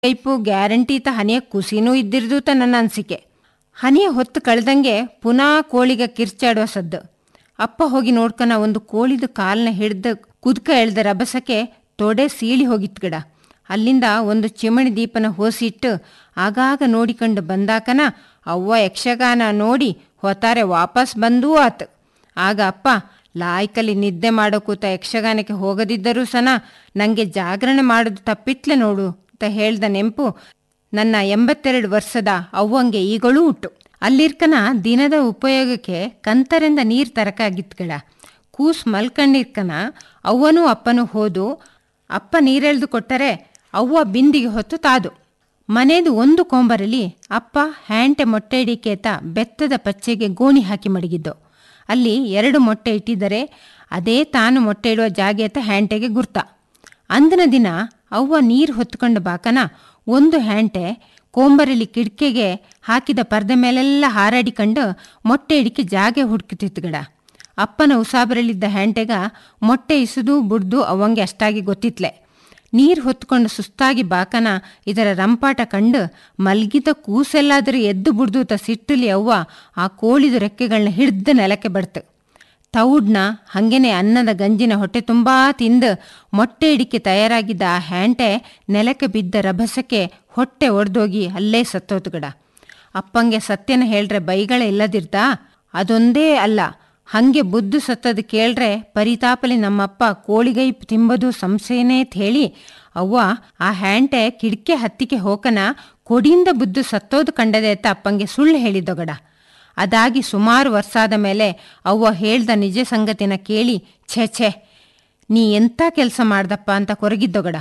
type guarantee ತ ಹನಿಯ ಕುಸಿನೂ ಇದ್ದಿರ್ದು ತ ನನ್ನ ಅನಿಸಿಕೆ ಹನಿಯ ಹೊತ್ತು ಕಳೆದಂಗೆ ಪುನಃ ಕೋಳಿಗ ಕಿರ್ಚಾಡುವ ಸದ್ದು ಅಪ್ಪ ಹೋಗಿ ನೋಡ್ಕನ ಒಂದು ಕೋಳಿದು ಕಾಲ್ನ ಹಿಡ್ದು ಕುದ್ಕ ಎಳ್ದ ರಭಸಕ್ಕೆ ತೊಡೆ ಸೀಳಿ ಹೋಗಿತ್ತು ಗಿಡ ಅಲ್ಲಿಂದ ಒಂದು ಚಿಮಣಿ ದೀಪನ ಹೋಸಿಟ್ಟು ಆಗಾಗ ನೋಡಿಕೊಂಡು ಬಂದಾಕನ ಅವ್ವ ಯಕ್ಷಗಾನ ನೋಡಿ ಹೊತ್ತಾರೆ ವಾಪಸ್ ಬಂದೂ ಆತು ಆಗ ಅಪ್ಪ ಲಾಯ್ಕಲ್ಲಿ ನಿದ್ದೆ ಮಾಡೋ ಕೂತ ಯಕ್ಷಗಾನಕ್ಕೆ ಹೋಗದಿದ್ದರೂ ಸನ ನನಗೆ ಜಾಗರಣೆ ಮಾಡೋದು ತಪ್ಪಿತ್ಲೆ ನೋಡು ಅಂತ ಹೇಳ್ದ ನೆಂಪು ನನ್ನ ಎಂಬತ್ತೆರಡು ವರ್ಷದ ಅವ್ವಂಗೆ ಈಗಳೂ ಉಂಟು ಅಲ್ಲಿರ್ಕನ ದಿನದ ಉಪಯೋಗಕ್ಕೆ ಕಂತರಿಂದ ನೀರು ತರಕಾಗಿತ್ಗಳ ಕೂಸ್ ಮಲ್ಕಂಡಿರ್ಕನ ಅವ್ವನೂ ಅಪ್ಪನೂ ಹೋದು ಅಪ್ಪ ನೀರೆಳ್ದು ಕೊಟ್ಟರೆ ಅವ್ವ ಬಿಂದಿಗೆ ಹೊತ್ತು ತಾದು ಮನೆದು ಒಂದು ಕೊಂಬರಲ್ಲಿ ಅಪ್ಪ ಹ್ಯಾಂಟೆ ಮೊಟ್ಟೆ ಇಡಿಕೇತ ಬೆತ್ತದ ಪಚ್ಚೆಗೆ ಗೋಣಿ ಹಾಕಿ ಮಡಗಿದ್ದು ಅಲ್ಲಿ ಎರಡು ಮೊಟ್ಟೆ ಇಟ್ಟಿದ್ದರೆ ಅದೇ ತಾನು ಮೊಟ್ಟೆ ಇಡುವ ಜಾಗೇತ ಹ್ಯಾಂಟೆಗೆ ಗುರ್ತ ಅಂದಿನ ದಿನ ಅವ್ವ ನೀರು ಹೊತ್ಕೊಂಡು ಬಾಕನ ಒಂದು ಹ್ಯಾಂಟೆ ಕೋಂಬರಲ್ಲಿ ಕಿಟಕಿಗೆ ಹಾಕಿದ ಪರ್ದೆ ಮೇಲೆಲ್ಲ ಹಾರಾಡಿಕೊಂಡು ಮೊಟ್ಟೆ ಇಡಿಕೆ ಜಾಗೆ ಹುಡುಕುತ್ತಿತ್ತು ಗಡ ಅಪ್ಪನ ಉಸಾಬರಲ್ಲಿದ್ದ ಹ್ಯಾಂಟೆಗ ಮೊಟ್ಟೆ ಇಸುದು ಬುಡ್ದು ಅವಂಗೆ ಅಷ್ಟಾಗಿ ಗೊತ್ತಿತ್ಲೆ ನೀರು ಹೊತ್ಕೊಂಡು ಸುಸ್ತಾಗಿ ಬಾಕನ ಇದರ ರಂಪಾಟ ಕಂಡು ಮಲ್ಗಿದ ಕೂಸೆಲ್ಲಾದರೂ ಎದ್ದು ಬುಡ್ದೂತ ಸಿಟ್ಟಲಿ ಅವ್ವ ಆ ಕೋಳಿದು ರೆಕ್ಕೆಗಳನ್ನ ಹಿಡ್ದು ನೆಲಕ್ಕೆ ಬಡ್ತು ತೌಡ್ನ ಹಂಗೆನೆ ಅನ್ನದ ಗಂಜಿನ ಹೊಟ್ಟೆ ತುಂಬಾ ತಿಂದು ಮೊಟ್ಟೆ ಇಡಿಕೆ ತಯಾರಾಗಿದ್ದ ಆ ಹ್ಯಾಂಟೆ ನೆಲಕ್ಕೆ ಬಿದ್ದ ರಭಸಕ್ಕೆ ಹೊಟ್ಟೆ ಒಡೆದೋಗಿ ಅಲ್ಲೇ ಸತ್ತೋತು ಗಡ ಅಪ್ಪಂಗೆ ಸತ್ಯನ ಹೇಳ್ರೆ ಬೈಗಳೇ ಇಲ್ಲದಿರ್ತಾ ಅದೊಂದೇ ಅಲ್ಲ ಹಂಗೆ ಬುದ್ದು ಸತ್ತದು ಕೇಳ್ರೆ ಪರಿತಾಪಲಿ ನಮ್ಮಪ್ಪ ಕೋಳಿಗೈ ತಿಂಬದು ಸಂಶಯನೇ ಹೇಳಿ ಅವ್ವ ಆ ಹ್ಯಾಂಟೆ ಕಿಡ್ಕೆ ಹತ್ತಿಗೆ ಹೋಕನ ಕೊಡಿಯಿಂದ ಬುದ್ದು ಸತ್ತೋದು ಕಂಡದೆ ಅಂತ ಅಪ್ಪಂಗೆ ಸುಳ್ಳು ಹೇಳಿದ್ದೊಗಡ ಅದಾಗಿ ಸುಮಾರು ವರ್ಷಾದ ಮೇಲೆ ಅವ್ವ ಹೇಳ್ದ ನಿಜ ಸಂಗತಿನ ಕೇಳಿ ಛೇ ಛೇ ನೀ ಎಂಥ ಕೆಲಸ ಮಾಡ್ದಪ್ಪ ಅಂತ ಕೊರಗಿದ್ದೊಗಡ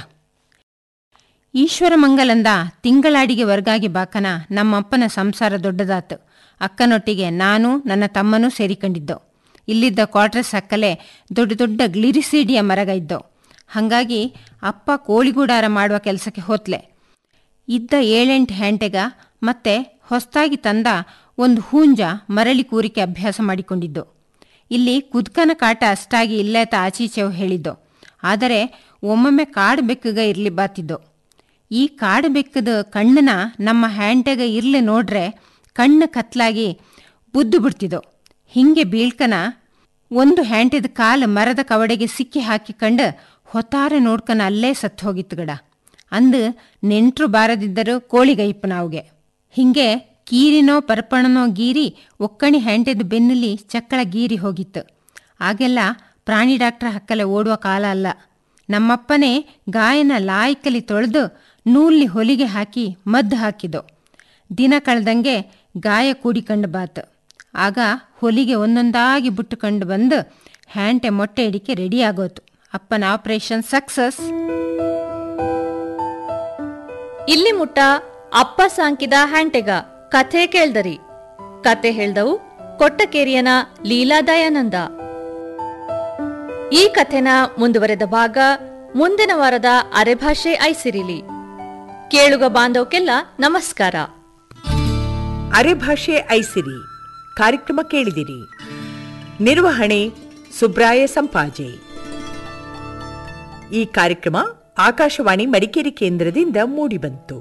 ಈಶ್ವರ ಮಂಗಲಂದ ತಿಂಗಳಾಡಿಗೆ ವರ್ಗಾಗಿ ಬಾಕನ ನಮ್ಮಪ್ಪನ ಸಂಸಾರ ದೊಡ್ಡದಾತು ಅಕ್ಕನೊಟ್ಟಿಗೆ ನಾನು ನನ್ನ ತಮ್ಮನೂ ಸೇರಿಕೊಂಡಿದ್ದೋ ಇಲ್ಲಿದ್ದ ಕ್ವಾರ್ಟರ್ಸ್ ಹಕ್ಕಲೆ ದೊಡ್ಡ ದೊಡ್ಡ ಗ್ಲಿರಿಸಿಡಿಯ ಮರಗ ಇದ್ದೋ ಹಾಗಾಗಿ ಅಪ್ಪ ಕೋಳಿಗೂಡಾರ ಮಾಡುವ ಕೆಲಸಕ್ಕೆ ಹೋತ್ಲೆ ಇದ್ದ ಏಳೆಂಟು ಹ್ಯಾಂಟೆಗ ಮತ್ತೆ ಹೊಸ್ತಾಗಿ ತಂದ ಒಂದು ಹೂಂಜ ಮರಳಿ ಕೂರಿಕೆ ಅಭ್ಯಾಸ ಮಾಡಿಕೊಂಡಿದ್ದು ಇಲ್ಲಿ ಕುದ್ಕನ ಕಾಟ ಅಷ್ಟಾಗಿ ಇಲ್ಲೇತ ಆಚೀಚೆವು ಹೇಳಿದ್ದು ಆದರೆ ಒಮ್ಮೊಮ್ಮೆ ಕಾಡು ಬೆಕ್ಕಗ ಇರ್ಲಿ ಬಾತಿದ್ದು ಈ ಕಾಡು ಬೆಕ್ಕದ ಕಣ್ಣನ ನಮ್ಮ ಹ್ಯಾಂಟೆಗ ಇರ್ಲಿ ನೋಡ್ರೆ ಕಣ್ಣು ಕತ್ಲಾಗಿ ಬುದ್ದು ಬಿಡ್ತಿದ್ದೋ ಹಿಂಗೆ ಬೀಳ್ಕನ ಒಂದು ಹ್ಯಾಂಟಿದ ಕಾಲು ಮರದ ಕವಡೆಗೆ ಸಿಕ್ಕಿ ಹಾಕಿಕಂಡು ಹೊತ್ತಾರೆ ನೋಡ್ಕನ ಅಲ್ಲೇ ಸತ್ತು ಹೋಗಿತ್ತು ಗಡ ಅಂದು ನೆಂಟ್ರು ಬಾರದಿದ್ದರು ಕೋಳಿಗೈப்பு ನಾವ್ಗೆ ಹಿಂಗೆ ಕೀರಿನೋ ಪರ್ಪಣನೋ ಗೀರಿ ಒಕ್ಕಣಿ ಹ್ಯಾಂಟೆದ ಬೆನ್ನಲ್ಲಿ ಚಕ್ಕಳ ಗೀರಿ ಹೋಗಿತ್ತು ಆಗೆಲ್ಲ ಪ್ರಾಣಿ ಡಾಕ್ಟರ್ ಹಕ್ಕಲೆ ಓಡುವ ಕಾಲ ಅಲ್ಲ ನಮ್ಮಪ್ಪನೇ ಗಾಯನ ಲಾಯ್ಕಲಿ ತೊಳೆದು ನೂಲ್ಲಿ ಹೊಲಿಗೆ ಹಾಕಿ ಮದ್ದು ಹಾಕಿದೋ ದಿನ ಕಳೆದಂಗೆ ಗಾಯ ಕೂಡಿಕಂಡು ಬಾತು ಆಗ ಹೊಲಿಗೆ ಒಂದೊಂದಾಗಿ ಬಿಟ್ಟುಕೊಂಡು ಬಂದು ಹ್ಯಾಂಟೆ ಮೊಟ್ಟೆ ಇಡಿಕೆ ರೆಡಿ ಆಗೋತು ಅಪ್ಪನ ಆಪರೇಷನ್ ಸಕ್ಸಸ್ ಇಲ್ಲಿ ಮುಟ್ಟ ಅಪ್ಪ ಸಾಂಕಿದ ಹ್ಯಾಂಟೆಗ ಕಥೆ ಕೇಳ್ದರಿ ಕತೆ ಹೇಳ್ದವು ಕೊಟ್ಟಕೇರಿಯನ ಲೀಲಾ ದಯಾನಂದ ಈ ಕಥೆನ ಮುಂದುವರೆದ ಭಾಗ ಮುಂದಿನ ವಾರದ ಅರೆಭಾಷೆ ಐಸಿರಿಲಿ ಕೇಳುಗ ಬಾಂಧವಕ್ಕೆಲ್ಲ ನಮಸ್ಕಾರ ಅರೆಭಾಷೆ ಐಸಿರಿ ಕಾರ್ಯಕ್ರಮ ಕೇಳಿದಿರಿ ನಿರ್ವಹಣೆ ಸುಬ್ರಾಯ ಸಂಪಾಜೆ ಈ ಕಾರ್ಯಕ್ರಮ ಆಕಾಶವಾಣಿ ಮಡಿಕೇರಿ ಕೇಂದ್ರದಿಂದ ಮೂಡಿಬಂತು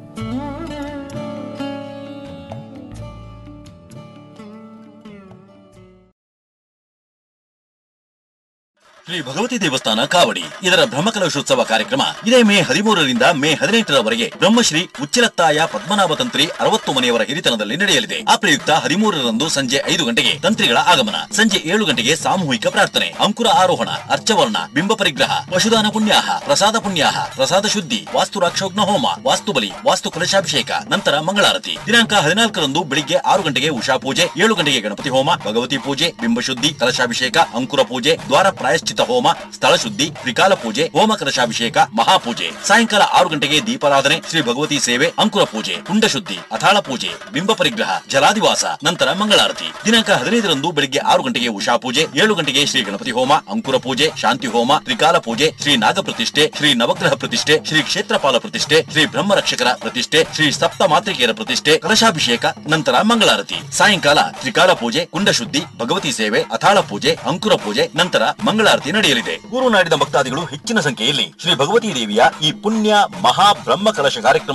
ಶ್ರೀ ಭಗವತಿ ದೇವಸ್ಥಾನ ಕಾವಡಿ ಇದರ ಬ್ರಹ್ಮಕಲಶೋತ್ಸವ ಕಾರ್ಯಕ್ರಮ ಇದೇ ಮೇ ಹದಿಮೂರರಿಂದ ಮೇ ಹದಿನೆಂಟರವರೆಗೆ ಬ್ರಹ್ಮಶ್ರೀ ಉಚ್ಚಿಲತ್ತಾಯ ಪದ್ಮನಾಭ ತಂತ್ರಿ ಅರವತ್ತು ಮನೆಯವರ ಹಿರಿತನದಲ್ಲಿ ನಡೆಯಲಿದೆ ಆ ಪ್ರಯುಕ್ತ ಹದಿಮೂರರಂದು ಸಂಜೆ ಐದು ಗಂಟೆಗೆ ತಂತ್ರಿಗಳ ಆಗಮನ ಸಂಜೆ ಏಳು ಗಂಟೆಗೆ ಸಾಮೂಹಿಕ ಪ್ರಾರ್ಥನೆ ಅಂಕುರ ಆರೋಹಣ ಅರ್ಚವರ್ಣ ಬಿಂಬ ಪರಿಗ್ರಹ ಪಶುದಾನ ಪುಣ್ಯಾಹ ಪ್ರಸಾದ ಪುಣ್ಯಾಹ ಪ್ರಸಾದ ಶುದ್ಧಿ ವಾಸ್ತು ರಾಕ್ಷೋಗ್ನ ಹೋಮ ವಾಸ್ತು ಬಲಿ ವಾಸ್ತು ಕಲಶಾಭಿಷೇಕ ನಂತರ ಮಂಗಳಾರತಿ ದಿನಾಂಕ ಹದಿನಾಲ್ಕರಂದು ಬೆಳಿಗ್ಗೆ ಆರು ಗಂಟೆಗೆ ಉಷಾ ಪೂಜೆ ಏಳು ಗಂಟೆಗೆ ಗಣಪತಿ ಹೋಮ ಭಗವತಿ ಪೂಜೆ ಬಿಂಬ ಶುದ್ಧಿ ಕಲಶಾಭಿಷೇಕ ಅಂಕುರ ಪೂಜೆ ದ್ವಾರ ಪ್ರಾಯಶ್ಚಿತ ಹೋಮ ಸ್ಥಳ ಶುದ್ಧಿ ತ್ರಿಕಾಲ ಪೂಜೆ ಹೋಮ ಕಲಶಾಭಿಷೇಕ ಮಹಾಪೂಜೆ ಸಾಯಂಕಾಲ ಆರು ಗಂಟೆಗೆ ದೀಪಾರಾಧನೆ ಶ್ರೀ ಭಗವತಿ ಸೇವೆ ಅಂಕುರ ಪೂಜೆ ಕುಂಡ ಶುದ್ಧಿ ಅಥಾಳ ಪೂಜೆ ಬಿಂಬ ಪರಿಗ್ರಹ ಜಲಾದಿವಾಸ ನಂತರ ಮಂಗಳಾರತಿ ದಿನಾಂಕ ಹದಿನೈದರಂದು ಬೆಳಿಗ್ಗೆ ಆರು ಗಂಟೆಗೆ ಉಷಾ ಪೂಜೆ ಏಳು ಗಂಟೆಗೆ ಶ್ರೀ ಗಣಪತಿ ಹೋಮ ಅಂಕುರ ಪೂಜೆ ಶಾಂತಿ ಹೋಮ ತ್ರಿಕಾಲ ಪೂಜೆ ಶ್ರೀ ನಾಗ ಪ್ರತಿಷ್ಠೆ ಶ್ರೀ ನವಗ್ರಹ ಪ್ರತಿಷ್ಠೆ ಶ್ರೀ ಕ್ಷೇತ್ರಪಾಲ ಪ್ರತಿಷ್ಠೆ ಶ್ರೀ ಬ್ರಹ್ಮರಕ್ಷಕರ ಪ್ರತಿಷ್ಠೆ ಶ್ರೀ ಸಪ್ತ ಮಾತೃಕೆಯರ ಪ್ರತಿಷ್ಠೆ ಕಲಶಾಭಿಷೇಕ ನಂತರ ಮಂಗಳಾರತಿ ಸಾಯಂಕಾಲ ತ್ರಿಕಾಲ ಪೂಜೆ ಕುಂಡ ಶುದ್ಧಿ ಭಗವತಿ ಸೇವೆ ಅಥಾಳ ಪೂಜೆ ಅಂಕುರ ಪೂಜೆ ನಂತರ ಮಂಗಳಾರತಿ ನಡೆಯಲಿದೆ ಗುರುನಾಡಿನ ಭಕ್ತಾದಿಗಳು ಹೆಚ್ಚಿನ ಸಂಖ್ಯೆಯಲ್ಲಿ ಶ್ರೀ ಭಗವತಿ ದೇವಿಯ ಈ ಪುಣ್ಯ ಮಹಾ ಬ್ರಹ್ಮ ಕಲಶ ಕಾರ್ಯಕ್ರಮ